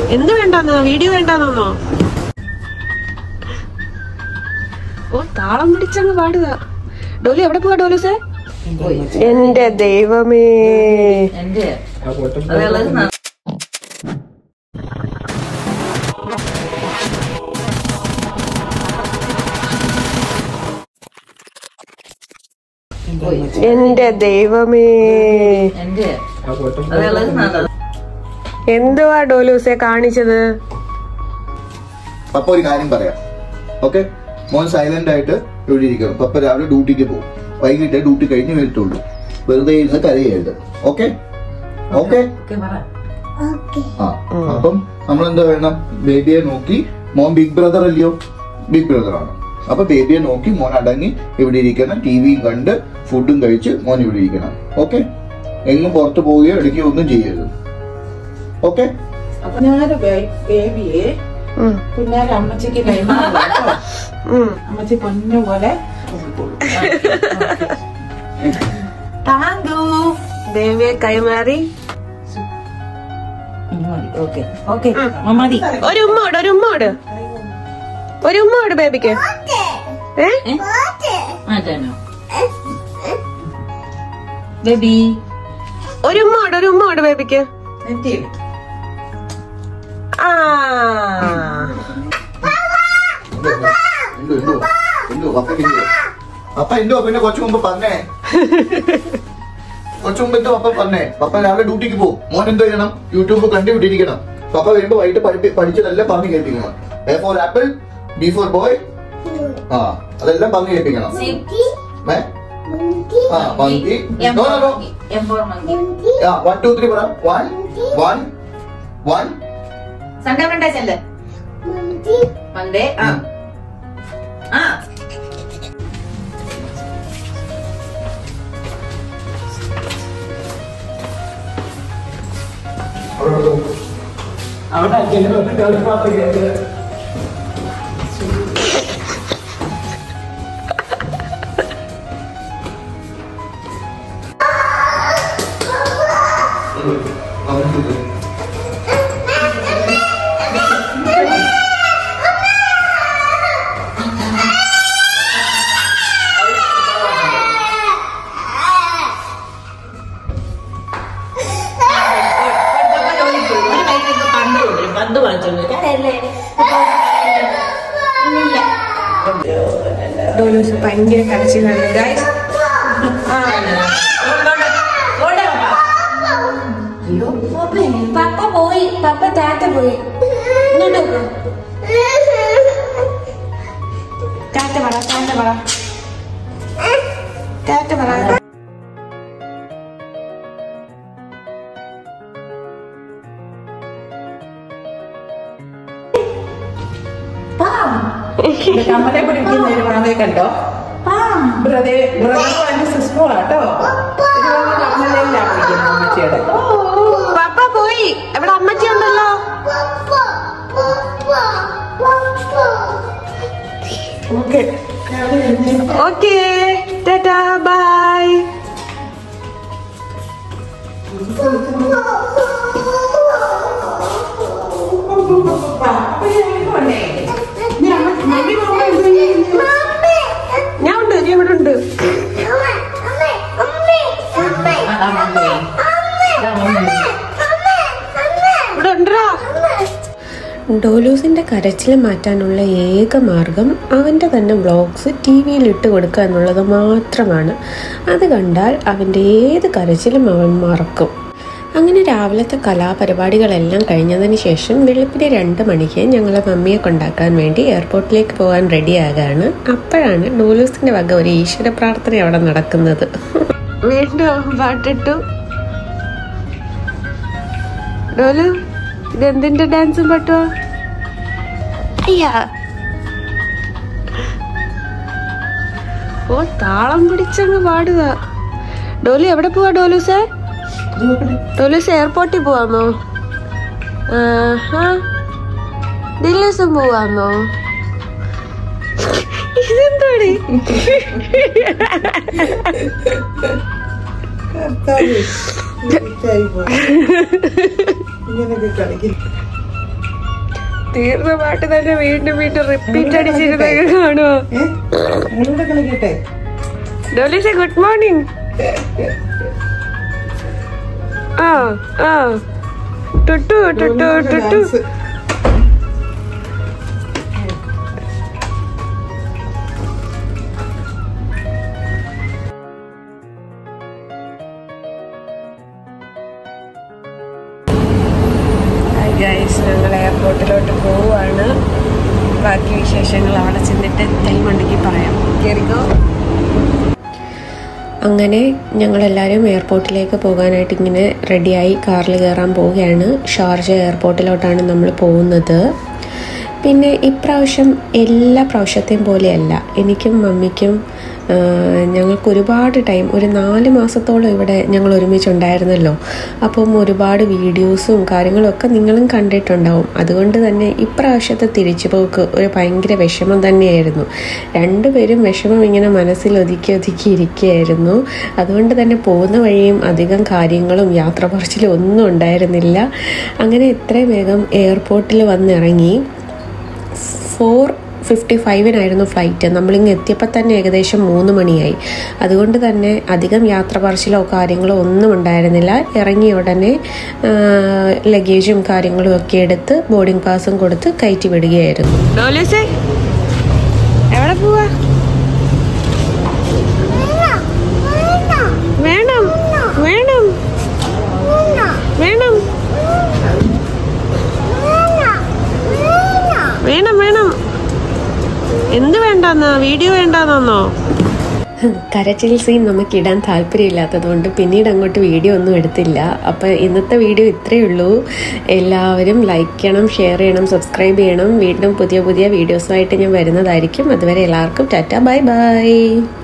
എന്ത് വേണ്ടെന്നോ വീഡിയോ വേണ്ടെന്നോ ഓ താളം പിടിച്ചങ്ങ് പാടുക ഡോലി എവിടെ പോവാ ഡോലുസേ എന്റെ ദൈവമേ എന്റെ അതുള്ളത് ന- എന്റെ ദൈവമേ എന്റെ അതുള്ളത് നല്ലത് എന്തുവാ ഡോലൂസെ കാണിച്ചത് പപ്പ ഒരു കാര്യം പറയാം ഓക്കെ മോൻ സൈലന്റ് ആയിട്ട് ഇവിടെ ഇരിക്കണം പപ്പ രാവിലെ ഡ്യൂട്ടിക്ക് പോകും വൈകിട്ട് ഡ്യൂട്ടി കഴിഞ്ഞ് വരത്തുള്ളൂ വെറുതെ ഇരുന്ന് കരയരുത് ഓക്കെ ഓക്കെ ഒക്കെ പറ ആ അപ്പം നമ്മൾ എന്താ വേണം ബേബിയെ നോക്കി മോൻ ബിഗ് ബ്രദർ അല്ലയോ ബിഗ് ബ്രദർ ആണ് അപ്പൊ ബേബിയെ നോക്കി മോൻ അടങ്ങി ഇവിടെ ഇരിക്കണം ടിവിയും കണ്ട് ഫുഡും കഴിച്ച് മോൻ ഇവിടെ ഇരിക്കണം ഓക്കെ എങ്ങും പുറത്തു പോവുകയോ എടുക്കുകയോ ഒന്നും ചെയ്യരുത് ഓക്കെ കുഞ്ഞാറ് ബേബിയെ ഉം, കുഞ്ഞാറ് അമ്മച്ചിക്ക് കൈമാറും കേട്ടോ. ഉം. അമ്മച്ചി പൊന്നു പോലെ താങ്കു ദേവിയെ കൈമാറി മതി ഓക്കെ ഓക്കെ മതി ഒരു ഉമ്മോട് ഒരു ഉമ്മോട് ഒരു ഉമ്മോട് ബേബിക്ക് ഏ മാറ്റാനോ ബേബി ഒരു ഉമ്മോട് ഒരു ഉമ്മോട് ബേബിക്ക് നെറ്റി ആ എന്തോ എന്തോ എന്തോ പപ്പയ്ക്ക് എന്തോ പപ്പ എന്തോ പിന്നെ കുറച്ചു മുമ്പ് പറഞ്ഞേ കുറച്ചു മുമ്പ് എന്തോ പപ്പ പറഞ്ഞേ പപ്പ രാവിലെ ഡ്യൂട്ടിക്ക് പോകും മോൻ എന്തോ ചെയ്യണം യൂട്യൂബ് കണ്ടുവിട്ടിരിക്കണം പപ്പ വരുമ്പോ വൈകിട്ട് പഠിപ്പി പഠിച്ചതെല്ലാം പറഞ്ഞു കേൾപ്പിക്കണം A for apple B for boy ആ അതെല്ലാം പറഞ്ഞു കേൾപ്പിക്കണം ഏ? ആ monkey M no no no M for monkey ആ വൺ ടു ത്രീ പറ one one one Sunday Monday ചെല്ല് മൺഡേ ആ ആ ഒരു കൈക്ക് പന്ത് കൊണ്ടുവരും പന്ത് വാങ്ങിച്ചോണ്ട് വരും. ഡോലൂസ് ഭയങ്കര കരച്ചിലാണ് ഗൈസ് പപ്പ പോയി പപ്പ താത്ത പോയി ഇങ്ങോട്ട് പോ. ടാറ്റ പറ ടാറ്റ പറ ടാറ്റ പറ കമ്മലെ പിടിക്കുന്ന ഒരു മാതേ കണ്ടോ ബ്രദർ ബ്രദറും അതിന്റെ സിസ്റ്ററും ആട്ടോ കമ്മലയിലാണ് പിടിക്കുന്നത് അമ്മച്ചിയുടെ പപ്പ പോയി ഇവിടെ അമ്മച്ചി ഉണ്ടല്ലോ ഓക്കെ ഓക്കേ ടാറ്റാ ബൈ ഞാൻ ഉണ്ട് ഞാൻ ഇവിടെ ഉണ്ട് അതാ മമ്മി അതാ മമ്മി ഇവിടെ ഉണ്ടോ ഡോലൂസിന്റെ കരച്ചിൽ മാറ്റാനുള്ള ഏക മാർഗം അവന്റെ തന്നെ വ്ളോഗ്സ് ടി വിയിൽ ഇട്ട് കൊടുക്കുക എന്നുള്ളത് മാത്രമാണ് അത് കണ്ടാൽ അവന്റെ ഏത് കരച്ചിലും അവൻ മറക്കും അങ്ങനെ രാവിലത്തെ കലാപരിപാടികളെല്ലാം കഴിഞ്ഞതിന് ശേഷം വെളുപ്പിന് രണ്ട് മണിക്ക് ഞങ്ങളെ മമ്മിയെ കൊണ്ടാക്കാൻ വേണ്ടി എയർപോർട്ടിലേക്ക് പോകാൻ റെഡിയാകാണ് അപ്പോഴാണ് ഡോലൂസിന്റെ വക ഒരു ഈശ്വര പ്രാർത്ഥന അവിടെ നടക്കുന്നത് വീണ്ടും പാട്ടിട്ടു ഡോലു ഇതെന്തിന്റെ ഡാൻസും പാട്ടോ അയ്യാ ഓ താളം പിടിച്ചങ്ങ് പാടുക ഡോലു എവിടെ പോവാ ഡോലൂസേ ഡോലൂസ് എയർപോർട്ടിൽ പോവാന്നോ ആഹാ ദില്ലീസും പോവാന്നോ ഇതെന്താടി കർത്താവേ, ഇങ്ങനെയൊക്കെ കളിക്കും തീർന്ന പാട്ട് തന്നെ വീണ്ടും വീണ്ടും റിപ്പീറ്റ് അടിച്ചിരുന്നൊക്കെ കാണുമോ ഏ ഞങ്ങളിവിടെ കളിക്കട്ടെ ഡോലിസെ ഗുഡ് മോർണിംഗ് ആ ആ ടുട്ടു ടുട്ടു ടുട്ടു ഡാൻസ്. ഹായ് ഗൈസ് ഞങ്ങൾ എയർപോർട്ടിലോട്ട് പോവുകയാണ് ബാക്കി വിശേഷങ്ങൾ അവിടെ ചെന്നിട്ട് ടൈം ഉണ്ടെങ്കിൽ പറയാം കയറിക്കോ അങ്ങനെ ഞങ്ങളെല്ലാവരും എയർപോർട്ടിലേക്ക് പോകാനായിട്ട് ഇങ്ങനെ റെഡിയായി കാറിൽ കയറാൻ പോവുകയാണ് ഷാർജ എയർപോർട്ടിലോട്ടാണ് നമ്മൾ പോകുന്നത് പിന്നെ ഇപ്രാവശ്യം എല്ലാ പ്രാവശ്യത്തെയും പോലെയല്ല എനിക്കും മമ്മിക്കും ആ, ഞങ്ങൾക്ക് ഒരുപാട് ടൈം ഒരു നാല് മാസത്തോളം ഇവിടെ ഞങ്ങൾ ഒരുമിച്ചുണ്ടായിരുന്നല്ലോ അപ്പം ഒരുപാട് വീഡിയോസും കാര്യങ്ങളും ഒക്കെ നിങ്ങളും കണ്ടിട്ടുണ്ടാവും അതുകൊണ്ട് തന്നെ ഇപ്രാവശ്യത്തെ തിരിച്ചുപോക്ക് ഒരു ഭയങ്കര വിഷമം തന്നെയായിരുന്നു രണ്ടുപേരും വിഷമം ഇങ്ങനെ മനസ്സിൽ ഒതുക്കി ഒതുക്കി ഇരിക്കുകയായിരുന്നു അതുകൊണ്ട് തന്നെ പോകുന്ന വഴിയും അധികം കാര്യങ്ങളും യാത്ര പറച്ചിലും ഒന്നും ഉണ്ടായിരുന്നില്ല അങ്ങനെ എത്രയും വേഗം എയർപോർട്ടിൽ വന്നിറങ്ങി ഫോർ ഫിഫ്റ്റി ഫൈവിനായിരുന്നു ഫ്ലൈറ്റ് നമ്മളിങ്ങ് എത്തിയപ്പോൾ തന്നെ ഏകദേശം മൂന്ന് മണിയായി അതുകൊണ്ട് തന്നെ അധികം യാത്ര പറച്ചിലോ കാര്യങ്ങളോ ഒന്നും ഉണ്ടായിരുന്നില്ല ഇറങ്ങിയ ഉടനെ ലഗേജും കാര്യങ്ങളും ഒക്കെ എടുത്ത് ബോർഡിംഗ് പാസും കൊടുത്ത് കയറ്റി വിടുകയായിരുന്നു എവിടെ പോവാ വേണം വേണം വേണം വേണം വേണം എന്ത് വേണ്ടെന്നാ വീഡിയോ വേണ്ടെന്നോ കരച്ചിൽ സീൻ നമുക്ക് ഇടാൻ താല്പര്യമില്ലാത്തതുകൊണ്ട് പിന്നീട് അങ്ങോട്ട് വീഡിയോ ഒന്നും എടുത്തില്ല അപ്പോൾ ഇന്നത്തെ വീഡിയോ ഇത്രയേ ഉള്ളൂ എല്ലാവരും ലൈക്ക് ചെയ്യണം ഷെയർ ചെയ്യണം സബ്സ്ക്രൈബ് ചെയ്യണം വീണ്ടും പുതിയ പുതിയ വീഡിയോസുമായിട്ട് ഞാൻ വരുന്നതായിരിക്കും അതുവരെ എല്ലാവർക്കും ടാറ്റ ബൈ ബൈ